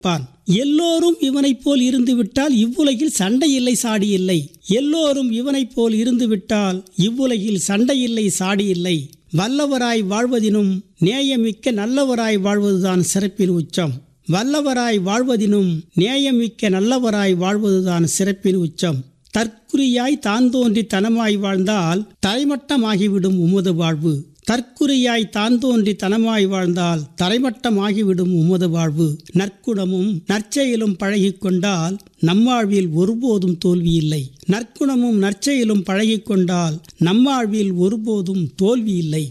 பான் எல்லோரும் இவனைப் போல் இருந்துவிட்டால் இவ்வுலகில் சண்டை இல்லை சாடி இல்லை எல்லோரும் இவனைப் போல் இருந்துவிட்டால் இவ்வுலகில் சண்டை இல்லை சாடி இல்லை வல்லவராய் வாழ்வதினும் நேயமிக்க நல்லவராய் வாழ்வதுதான் சிறப்பின் உச்சம் வல்லவராய் வாழ்வதினும் நேயமிக்க நல்லவராய் வாழ்வதுதான் சிறப்பின் உச்சம் தற்குறியாய் தான் தோன்றி தனமாய் வாழ்ந்தால் தரைமட்டமாகிவிடும் உமது வாழ்வு தற்குறியாய் தான் தோன்றி தனமாய் வாழ்ந்தால் தரைமட்டமாகிவிடும் உமது வாழ்வு நற்குணமும் நற்செயலும் பழகிக் கொண்டால் நம்மாழ்வில் ஒருபோதும் தோல்வி இல்லை நற்குணமும் நற்செயலும் பழகிக் கொண்டால் நம்மாழ்வில் ஒருபோதும் தோல்வி இல்லை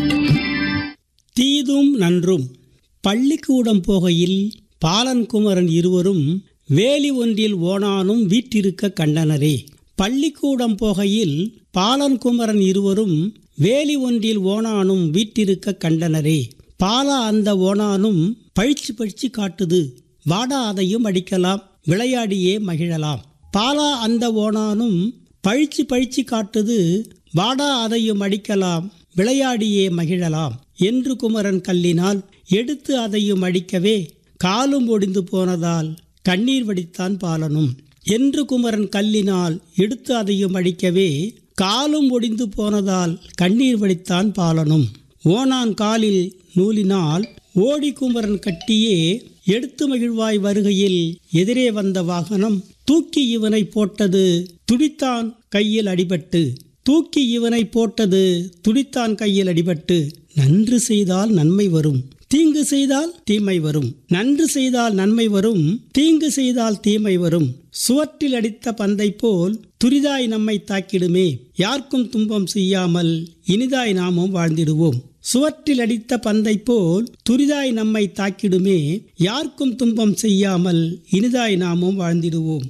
தீதும் நன்றும் பள்ளிக்கூடம் போகையில் பாலன் குமரன் இருவரும் வேலி ஒன்றில் ஓனானும் வீற்றிருக்க கண்டனரே பள்ளிக்கூடம் போகையில் பாலன் குமரன் இருவரும் வேலி ஒன்றில் ஓனானும் வீற்றிருக்க கண்டனரே பாலா அந்த ஓனானும் பழிச்சு பழிச்சு காட்டுது வாடா அதையும் அடிக்கலாம் விளையாடியே மகிழலாம் பாலா அந்த ஓனானும் பழிச்சு பழிச்சு காட்டுது வாடா அதையும் அடிக்கலாம் விளையாடியே மகிழலாம் என்று குமரன் கல்லினால் எடுத்து அதையும் அடிக்கவே காலும் ஒடிந்து போனதால் கண்ணீர் வடித்தான் பாலனும் என்று குமரன் கல்லினால் எடுத்து அதையும் அடிக்கவே காலும் ஒடிந்து போனதால் கண்ணீர் வடித்தான் பாலனும் ஓனான் காலில் நூலினால் ஓடி குமரன் கட்டியே எடுத்து மகிழ்வாய் வருகையில் எதிரே வந்த வாகனம் தூக்கி இவனை போட்டது துடித்தான் கையில் அடிபட்டு தூக்கி இவனை போட்டது துடித்தான் கையில் அடிபட்டு நன்று செய்தால் நன்மை வரும் தீங்கு செய்தால் தீமை வரும் நன்று செய்தால் நன்மை வரும் தீங்கு செய்தால் தீமை வரும் சுவற்றில் அடித்த பந்தை போல் துரிதாய் நம்மை தாக்கிடுமே யாருக்கும் துன்பம் செய்யாமல் இனிதாய் நாமும் வாழ்ந்திடுவோம் சுவற்றில் அடித்த பந்தை போல் துரிதாய் நம்மை தாக்கிடுமே யாருக்கும் துன்பம் செய்யாமல் இனிதாய் நாமும் வாழ்ந்திடுவோம்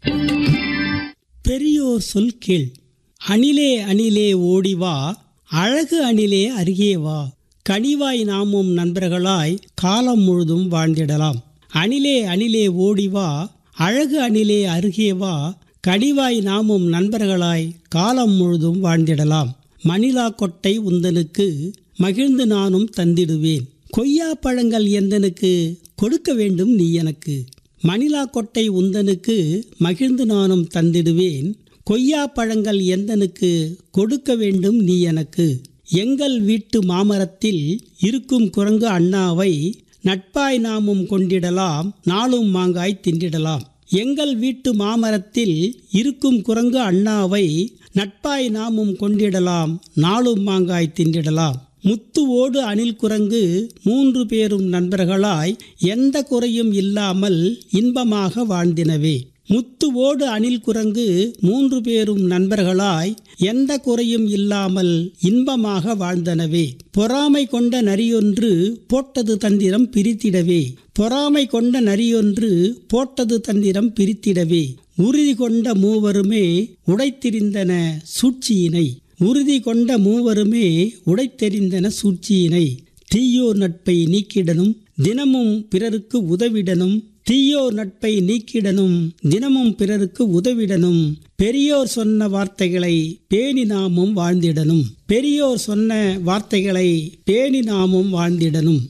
பெரியோர் சொல் கேள் அணிலே அணிலே ஓடிவா அழகு அணிலே அருகே வா கனிவாய் நாமும் நண்பர்களாய் காலம் முழுதும் வாழ்ந்திடலாம் அணிலே அணிலே ஓடிவா அழகு அணிலே அருகே வா கனிவாய் நாமும் நண்பர்களாய் காலம் முழுதும் வாழ்ந்திடலாம் மணிலா கொட்டை உந்தனுக்கு மகிழ்ந்து நானும் தந்திடுவேன் கொய்யா பழங்கள் எந்தனுக்கு கொடுக்க வேண்டும் நீ எனக்கு மணிலா கொட்டை உந்தனுக்கு மகிழ்ந்து நானும் தந்திடுவேன் கொய்யா பழங்கள் எந்தனுக்கு கொடுக்க வேண்டும் நீ எனக்கு எங்கள் வீட்டு மாமரத்தில் இருக்கும் குரங்கு அண்ணாவை நட்பாய் நாமும் கொண்டிடலாம் நாளும் மாங்காய் தின்றிடலாம் எங்கள் வீட்டு மாமரத்தில் இருக்கும் குரங்கு அண்ணாவை நட்பாய் நாமும் கொண்டிடலாம் நாளும் மாங்காய் தின்றிடலாம் முத்துவோடு அணில் குரங்கு மூன்று பேரும் நண்பர்களாய் எந்த குறையும் இல்லாமல் இன்பமாக வாழ்ந்தினவே முத்துவோடு அணில் குரங்கு மூன்று பேரும் நண்பர்களாய் எந்த குறையும் இல்லாமல் இன்பமாக வாழ்ந்தனவே பொறாமை கொண்ட நரியொன்று போட்டது தந்திரம் பிரித்திடவே பொறாமை கொண்ட நரியொன்று போட்டது தந்திரம் பிரித்திடவே உறுதி கொண்ட மூவருமே உடைத்திரிந்தன சூழ்ச்சியினை உறுதி கொண்ட மூவருமே உடைத்தெறிந்தன சூழ்ச்சியினை தீயோர் நட்பை நீக்கிடனும் தினமும் பிறருக்கு உதவிடனும் தீயோர் நட்பை நீக்கிடனும் தினமும் பிறருக்கு உதவிடனும் பெரியோர் சொன்ன வார்த்தைகளை பேணி நாமும் வாழ்ந்திடனும் பெரியோர் சொன்ன வார்த்தைகளை பேணி நாமும் வாழ்ந்திடனும்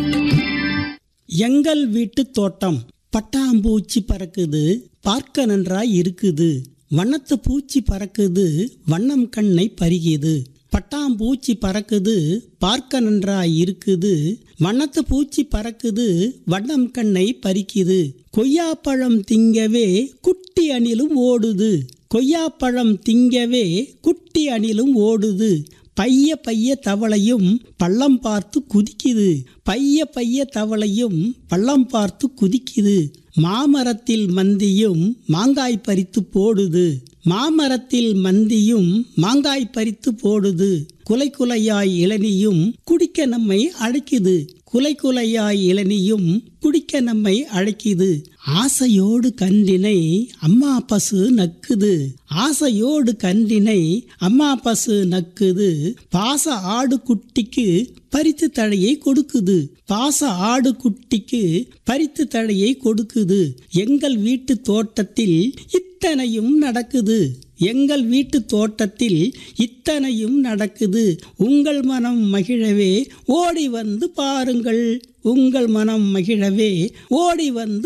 எங்கள் வீட்டு தோட்டம் பட்டாம்பூச்சி பறக்குது பார்க்க நன்றாய் இருக்குது வண்ணத்து பூச்சி பறக்குது வண்ணம் கண்ணை பருகியது பட்டாம்பூச்சி பறக்குது பார்க்க நன்றாய் இருக்குது வண்ணத்து பூச்சி பறக்குது வண்ணம் கண்ணை பறிக்குது கொய்யாப்பழம் திங்கவே குட்டி அணிலும் ஓடுது கொய்யாப்பழம் திங்கவே குட்டி அணிலும் ஓடுது பைய பைய தவளையும் பள்ளம் பார்த்து குதிக்குது பைய பைய தவளையும் பள்ளம் பார்த்து குதிக்குது மாமரத்தில் மந்தியும் மாங்காய் பறித்து போடுது மாமரத்தில் மந்தியும் மாங்காய் பறித்து போடுது குலை குலையாய் இளநியும் குடிக்க நம்மை அழைக்குது குலை குலையாய் இளநியும் குடிக்க நம்மை அழைக்குது ஆசையோடு கன்றினை அம்மா பசு நக்குது ஆசையோடு கன்றினை அம்மா பசு நக்குது பாச ஆடு குட்டிக்கு பறித்து தழையை கொடுக்குது பாச ஆடு குட்டிக்கு பறித்து தழையை கொடுக்குது எங்கள் வீட்டு தோட்டத்தில் இத்த இத்தனையும் நடக்குது எங்கள் வீட்டு தோட்டத்தில் இத்தனையும் நடக்குது உங்கள் மனம் மகிழவே ஓடி வந்து பாருங்கள் உங்கள் மனம் மகிழவே ஓடி வந்து